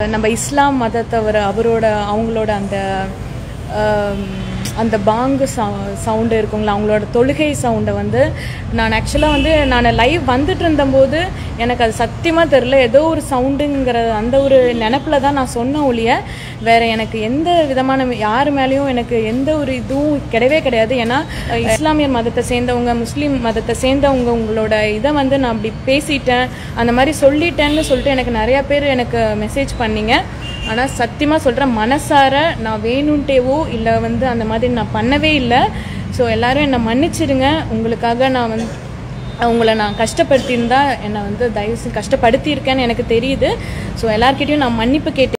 நம்ம இஸ்லாம் மதத்தவர் அவரோட அவங்களோட அந்த ஆம், அந்த பாங்கு சவுண்டு இருக்குங்களா அவங்களோட தொழுகை சவுண்டை வந்து நான் ஆக்சுவலாக வந்து நான் லைவ் வந்துட்டு இருந்தபோது எனக்கு அது சத்தியமாக தெரில ஏதோ ஒரு சவுண்டுங்கிற அந்த ஒரு நினப்பில் தான் நான் சொன்ன ஒழிய வேறு எனக்கு எந்த விதமான யார் மேலேயும் எனக்கு எந்த ஒரு இதுவும் கிடையவே கிடையாது ஏன்னா அஹ், இஸ்லாமியர் மதத்தை சேர்ந்தவங்க முஸ்லீம் மதத்தை சேர்ந்தவங்க உங்களோட இதை வந்து நான் அப்படி பேசிட்டேன் அந்த மாதிரி சொல்லிட்டேன்னு சொல்லிட்டு எனக்கு நிறையா பேர் எனக்கு மெசேஜ் பண்ணீங்க ஆனால் சத்தியமாக சொல்கிறேன் மனசார நான் வேணும்ட்டேவோ இல்லை வந்து அந்த மாதிரி நான் பண்ணவே இல்லை ஸோ எல்லாரும் என்னை மன்னிச்சிடுங்க உங்களுக்காக நான் வந்து உங்களை நான் கஷ்டப்படுத்தியிருந்தா என்னை வந்து தயவு செஞ்சு கஷ்டப்படுத்தியிருக்கேன்னு எனக்கு தெரியுது ஸோ எல்லார்கிட்டயும் நான் மன்னிப்பு கேட்டு